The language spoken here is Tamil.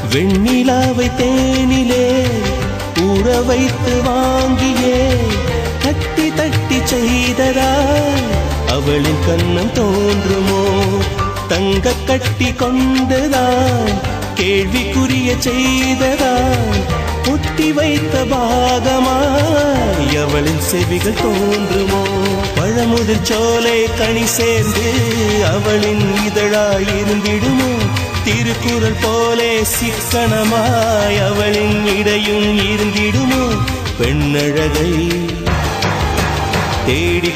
வெண்ணிலாவை தேனிலே ஊற வைத்து வாங்கியே தட்டி தட்டி செய்ததா அவளின் கண்ணம் தோன்றுமோ தங்க கட்டி கொண்டுதான் கேள்விக்குரிய செய்ததான் ஒட்டி வைத்த பாகமாய் அவளின் செவிகள் தோன்றுமோ பழமுதிர் சோலை கனி சேர்ந்து அவளின் இதழாயிருந்திடுமோ திருக்குறள் போலே சிக்கனமாய் அவளின் இடையும் இருந்திடுமோ பெண்ணழகை தேடி